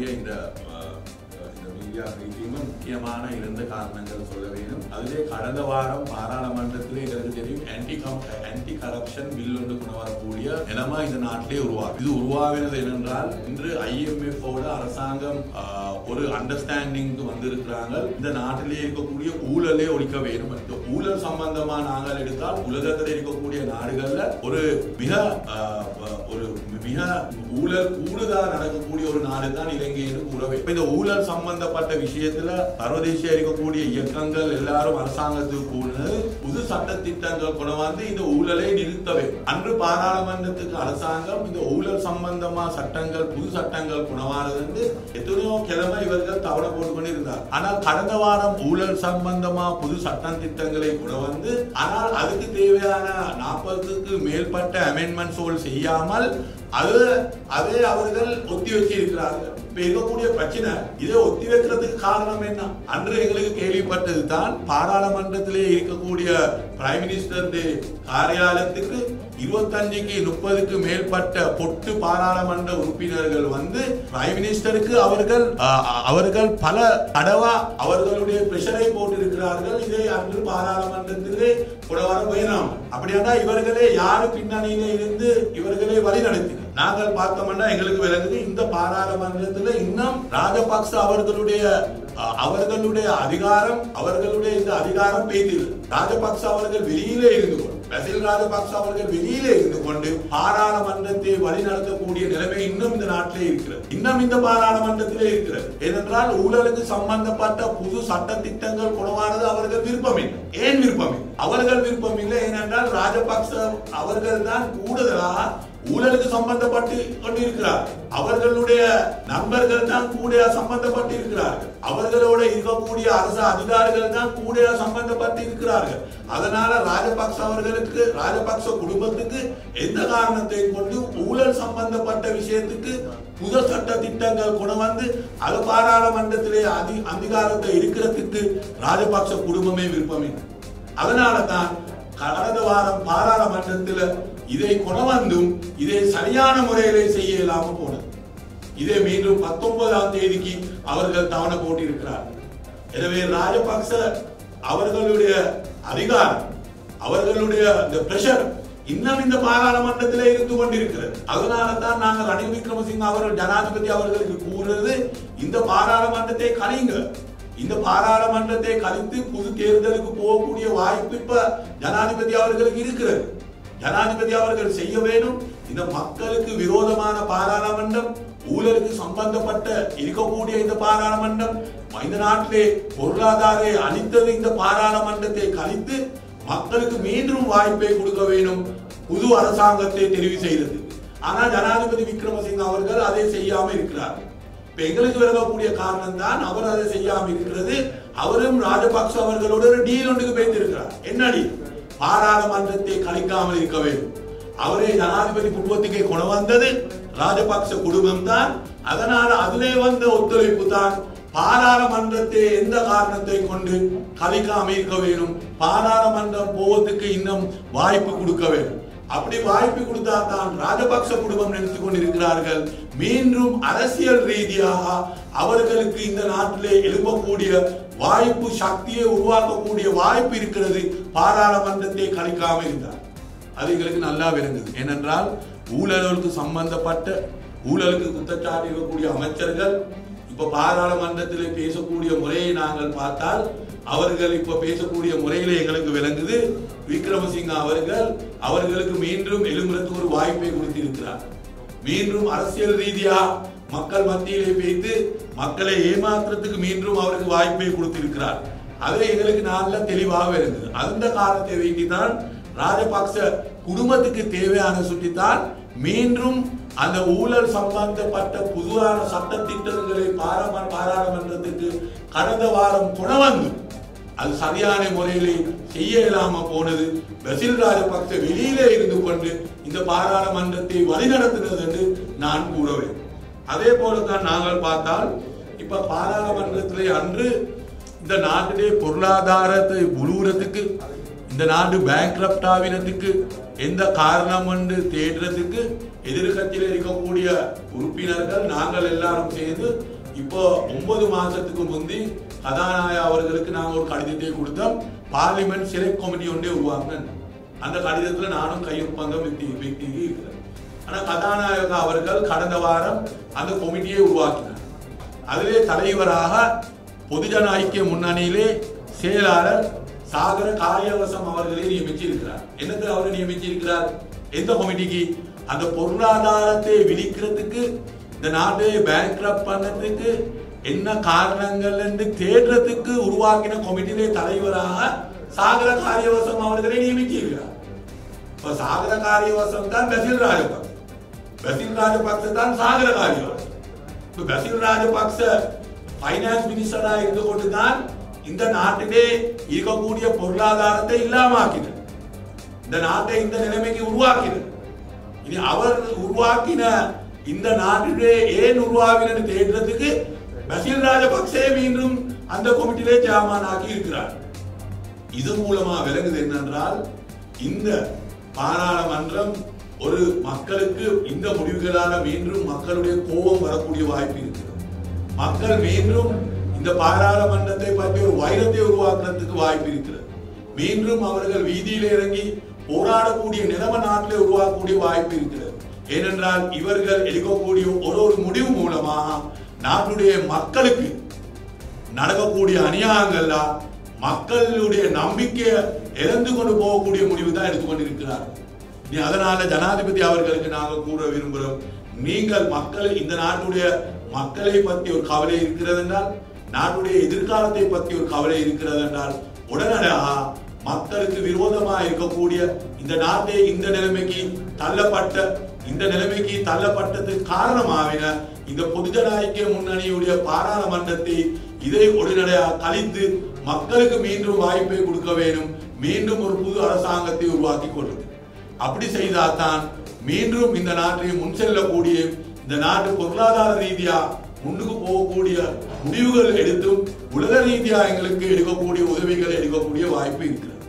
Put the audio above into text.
இருக்கக்கூடிய இந்த அஹ், இந்த மீடியா பிரீஃபிங்கும் முக்கியமான இரண்டு காரணங்கள் சொல்ல வேண்டும் அதிலே கடந்த வாரம் பாராளுமன்றத்திலே எங்களுக்கு தெரியும் ஆன்டி ஆன்டி கரப்ஷன் பில் ஒன்று கொண்டு வரக்கூடிய இனமா இந்த நாட்டிலே உருவாகும் இது உருவாகிறது என்னென்றால் இன்று ஐஎம்எஃப் ஓட அரசாங்கம் ஆஹ், ஒரு அண்டர்ஸ்டாண்டிங்க்கு வந்திருக்கிறாங்க இந்த நாட்டிலே இருக்கக்கூடிய ஊழலே ஒழிக்க வேண்டும் இந்த ஊழல் சம்பந்தமா நாங்கள் எடுத்தால் உலகத்தில் இருக்கக்கூடிய நாடுகள்ல ஒரு மிக ஆஹ், ஒரு மிக ஊழல் கூடுதலா நடக்கக்கூடிய ஒரு நாடு தான் இலங்கை என்று கூற வேண்டும். இப்ப இந்த ஊழல் சம்பந்தப்பட்ட விஷயத்துல சர்வதேச இருக்கக்கூடிய இயக்கங்கள் எல்லாரும் அரசாங்கத்துக்கு கூடுனது புது சட்ட திட்டங்கள் கொண்டு வந்து இந்த ஊழலை நிறுத்த வேண்டும் அன்று பாராளுமன்றத்துக்கு அரசாங்கம் இந்த ஊழல் சம்பந்தமா சட்டங்கள் புது சட்டங்கள் குணமானது என்று எத்தனையோ கிழமை இவர்கள் தவணை போட்டு கொண்டிருந்தார் ஆனால் கடந்த வாரம் ஊழல் சம்பந்தமா புது சட்டம் திட்டங்களை கொண்டு வந்து ஆனால் அதுக்கு தேவையான நாற்பதுக்கு மேற்பட்ட அமெண்ட்மெண்ட்ஸ் செய்யாமல் அது அதை அவர்கள் ஒத்தி வச்சு இருக்கிறார்கள் இப்ப இருக்கக்கூடிய பிரச்சனை இதை ஒத்தி வைக்கிறதுக்கு காரணம் என்ன அன்று எங்களுக்கு கேள்விப்பட்டது தான் பாராளுமன்றத்திலே இருக்கக்கூடிய பிரைம் மினிஸ்டர் காரியாலயத்துக்கு இருபத்தஞ்சுக்கு முப்பதுக்கு மேற்பட்ட பொட்டு பாராளுமன்ற உறுப்பினர்கள் வந்து பிரைம் மினிஸ்டருக்கு அவர்கள் அஹ், அவர்கள் பல தடவா அவர்களுடைய பிரஷரை போட்டிருக்கிறார்கள் இதை அன்று பாராளுமன்றத்திலே கொண்டு வர வேணாம் அப்படியானா இவர்களே யாரு பின்னணியில இருந்து இவர்களை வழிநடத்தினர் நாங்கள் பார்த்தோம்னா எங்களுக்கு விளங்குது இந்த பாராளுமன்றத்தில் இன்னும் ராஜபக்ச அவர்களுடைய அஹ், அவர்களுடைய அதிகாரம் அவர்களுடைய இந்த அதிகாரம் பேதில் ராஜபக்ச அவர்கள் வெளியிலே இருந்து கொண்டு பசில் ராஜபக்ச அவர்கள் வெளியிலே இருந்து கொண்டு பாராளுமன்றத்தை வழிநடத்தக்கூடிய நிலைமை இன்னும் இந்த நாட்டிலே இருக்கிறது இன்னும் இந்த பாராளுமன்றத்திலே இருக்கிறது ஏனென்றால் ஊழலுக்கு சம்பந்தப்பட்ட புது சட்ட திட்டங்கள் கொடவானது அவர்கள் விருப்பம் இல்லை ஏன் விருப்பம் இல்லை அவர்கள் விருப்பம் இல்லை ஏனென்றால் ராஜபக்ச அவர்கள் தான் கூடுதலாக ஊழலுக்கு சம்பந்தப்பட்டு கொண்டிருக்கிறார் அவர்களுடைய நண்பர்கள் தான் கூட சம்பந்தப்பட்டு இருக்கிறார்கள் அவர்களோட இருக்கக்கூடிய அரசு அதிகாரிகள் தான் கூட சம்பந்தப்பட்டு இருக்கிறார்கள் அதனால ராஜபக்ச அவர்களுக்கு ராஜபக்ச குடும்பத்துக்கு எந்த காரணத்தை கொண்டு ஊழல் சம்பந்தப்பட்ட விஷயத்துக்கு புது சட்ட திட்டங்கள் கொண்டு வந்து அது பாராளுமன்றத்திலே அதி அதிகாரத்தை இருக்கிறதுக்கு ராஜபக்ச குடும்பமே விருப்பமில்லை அதனால தான் கடந்த வாரம் பாராளுமன்றத்தில் இதை கொணவந்தும் இதை சரியான முறையிலே செய்ய இயலாம போனது இதை மீண்டும் பத்தொன்பதாம் தேதிக்கு அவர்கள் தவணை போட்டிருக்கிறார்கள் எனவே ராஜபக்ச அவர்களுடைய அதிகாரம் அவர்களுடைய இந்த பிரஷர் இன்னும் இந்த பாராளுமன்றத்திலே இருந்து கொண்டிருக்கிறது அதனால தான் நாங்கள் ரணில் விக்ரமசிங்க அவர்கள் ஜனாதிபதி அவர்களுக்கு கூறுறது இந்த பாராளுமன்றத்தை கலைங்க இந்த பாராளுமன்றத்தை கழித்து புது தேர்தலுக்கு போகக்கூடிய வாய்ப்பு இப்ப ஜனாதிபதி அவர்களுக்கு இருக்கிறது ஜனாதிபதி அவர்கள் செய்ய வேண்டும் இந்த மக்களுக்கு விரோதமான பாராளுமன்றம் ஊழலுக்கு சம்பந்தப்பட்ட இருக்கக்கூடிய இந்த பாராளுமன்றம் இந்த நாட்டிலே பொருளாதார அளித்தது இந்த பாராளுமன்றத்தை கழித்து மக்களுக்கு மீண்டும் வாய்ப்பை கொடுக்க வேண்டும் புது அரசாங்கத்தை தெரிவு செய்தது ஆனா ஜனாதிபதி விக்ரமசிங்க அவர்கள் அதை செய்யாம இருக்கிறார் இப்ப எங்களுக்கு விலகக்கூடிய காரணம் தான் அவர் அதை செய்யாம இருக்கிறது அவரும் ராஜபக்ச அவர்களோட ஒரு டீல் ஒன்றுக்கு பேசியிருக்கிறார் என்ன டீல் பாராளுமன்றத்தை கலைக்காமல் இருக்க வேண்டும் அவரே ஜனாதிபதி குடும்பத்துக்கு கொண்டு வந்தது ராஜபக்ச குடும்பம் தான் அதனால அதிலே வந்த ஒத்துழைப்பு தான் பாராளுமன்றத்தை எந்த காரணத்தை கொண்டு கலைக்காம இருக்க வேண்டும் பாராளுமன்றம் போவதுக்கு இன்னும் வாய்ப்பு கொடுக்க வேண்டும் அப்படி வாய்ப்பு கொடுத்தா தான் ராஜபக்ச குடும்பம் நினைத்து கொண்டிருக்கிறார்கள் மீண்டும் அரசியல் ரீதியாக அவர்களுக்கு இந்த நாட்டிலே எழுப்பக்கூடிய வாய்ப்பு சக்தியை உருவாக்கக்கூடிய வாய்ப்பு இருக்கிறது பாராளுமன்றத்தை கலைக்காம இருந்தார் அது எங்களுக்கு நல்லா விளங்குது ஏனென்றால் ஊழலுக்கு சம்பந்தப்பட்ட ஊழலுக்கு குற்றச்சாட்டு இருக்கக்கூடிய அமைச்சர்கள் இப்ப பாராளுமன்றத்திலே பேசக்கூடிய முறையை நாங்கள் பார்த்தால் அவர்கள் இப்ப பேசக்கூடிய முறையிலே எங்களுக்கு விளங்குது விக்ரமசிங்க அவர்கள் அவர்களுக்கு மீண்டும் எழும்புறதுக்கு ஒரு வாய்ப்பை கொடுத்திருக்கிறார் மீண்டும் அரசியல் ரீதியா மக்கள் மத்தியிலே பேய்த்து மக்களை ஏமாத்துறதுக்கு மீண்டும் அவருக்கு வாய்ப்பை கொடுத்திருக்கிறார் அது எங்களுக்கு நல்ல தெளிவாக இருந்தது அந்த காரணத்தை வைத்துதான் ராஜபக்ச குடும்பத்துக்கு தேவையான சுட்டித்தான் மீண்டும் அந்த ஊழல் சம்பந்தப்பட்ட புதுவான சட்ட திட்டங்களை பாராம பாராளுமன்றத்துக்கு கடந்த வாரம் கொணவந்து அது சரியான முறையிலே செய்ய இயலாம போனது பசில் ராஜபக்ச வெளியிலே இருந்து கொண்டு இந்த பாராளுமன்றத்தை வழிநடத்தினது என்று நான் கூறுவேன் அதே போலதான் நாங்கள் பார்த்தால் இப்ப பாராளுமன்றத்திலே அன்று இந்த நாட்டிலே பொருளாதாரத்தை உழுவுறதுக்கு இந்த நாடு பேங்க் ஆவினத்துக்கு எந்த காரணம் என்று தேடுறதுக்கு எதிர்கட்சியில் இருக்கக்கூடிய உறுப்பினர்கள் நாங்கள் எல்லாரும் சேர்ந்து இப்போ ஒன்பது மாசத்துக்கு முந்தி கதாநாயகா அவர்களுக்கு நாங்கள் ஒரு கடிதத்தை கொடுத்தோம் பார்லிமெண்ட் செலக்ட் கமிட்டி ஒன்றே உருவாக்குனேன் அந்த கடிதத்துல நானும் கையொப்பந்தம் வெட்டி வெட்டி இருக்கிறேன் ஆனா கதாநாயகா அவர்கள் கடந்த வாரம் அந்த கமிட்டியை உருவாக்கினார் அதிலே தலைவராக பொதுஜன ஐக்கிய முன்னணியிலே செயலாளர் சாகர காரியவசம் அவர்களை நியமிச்சிருக்கிறார் என்னது அவர் நியமிச்சிருக்கிறார் எந்த கமிட்டிக்கு அந்த பொருளாதாரத்தை விழிக்கிறதுக்கு இந்த நாட்டை பேங்க்ரப்ட் பண்ணதுக்கு என்ன காரணங்கள் என்று தேடுறதுக்கு உருவாக்கின கமிட்டியிலே தலைவராக சாகர காரியவசம் அவர்களை நியமிச்சிருக்கிறார் இப்ப சாகர காரியவசம் தான் பசில் ராஜபக்ச பசில் ராஜபக்ச தான் சாகர காரியவசம் இப்ப பசில் ராஜபக்ச பைனான்ஸ் மினிஸ்டரா இருந்து கொண்டுதான் இந்த நாட்டிலே இருக்கக்கூடிய பொருளாதாரத்தை இல்லாமாக்கினார் இந்த நாட்டை இந்த நிலைமைக்கு உருவாக்கினார் இனி அவர் உருவாக்கின இந்த நாட்டிலே ஏன் உருவாகினு தேடுறதுக்கு பசில் ராஜபக்சே மீண்டும் அந்த கமிட்டியிலே சேர்மான் ஆக்கி இருக்கிறார் இது மூலமா விளங்குது என்னென்றால் இந்த பாராளுமன்றம் ஒரு மக்களுக்கு இந்த முடிவுகளால மீண்டும் மக்களுடைய கோபம் வரக்கூடிய வாய்ப்பு இருக்கிறது மக்கள் மீண்டும் இந்த பாராளுமன்றத்தை பற்றி ஒரு வைரத்தை உருவாக்குறதுக்கு வாய்ப்பு இருக்கிறது மீண்டும் அவர்கள் வீதியில் இறங்கி போராடக்கூடிய நிலைமை நாட்டிலே உருவாக்கக்கூடிய வாய்ப்பு இருக்கிறது ஏனென்றால் இவர்கள் எடுக்கக்கூடிய ஒரு ஒரு முடிவு மூலமாக நாட்டுடைய மக்களுக்கு நடக்கக்கூடிய அநியாயங்கள்லாம் மக்களுடைய நம்பிக்கையை இழந்து கொண்டு போகக்கூடிய முடிவு தான் எடுத்துக்கொண்டிருக்கிறார் நீ அதனால ஜனாதிபதி அவர்களுக்கு நாங்கள் கூற விரும்புகிறோம் நீங்கள் மக்கள் இந்த நாட்டுடைய மக்களை பற்றி ஒரு கவலை இருக்கிறது என்றால் நாட்டுடைய எதிர்காலத்தை பற்றி ஒரு கவலை இருக்கிறது என்றால் உடனடியாக மக்களுக்கு விரோதமா இருக்கக்கூடிய இந்த நாட்டை இந்த நிலைமைக்கு தள்ளப்பட்ட இந்த நிலைமைக்கு தள்ளப்பட்டதுக்கு காரணமாவின இந்த பொதுஜன ஐக்கிய முன்னணியுடைய பாராளுமன்றத்தை இதை உடனடியாக கழித்து மக்களுக்கு மீண்டும் வாய்ப்பை கொடுக்க வேண்டும் மீண்டும் ஒரு புது அரசாங்கத்தை உருவாக்கி கொள்வது அப்படி செய்தால்தான் மீண்டும் இந்த நாட்டை முன் செல்லக்கூடிய இந்த நாட்டு பொருளாதார ரீதியா முன்னுக்கு போகக்கூடிய முடிவுகள் எடுத்தும் உலக ரீதியா எங்களுக்கு எடுக்கக்கூடிய உதவிகளை எடுக்கக்கூடிய வாய்ப்பு இருக்கிறது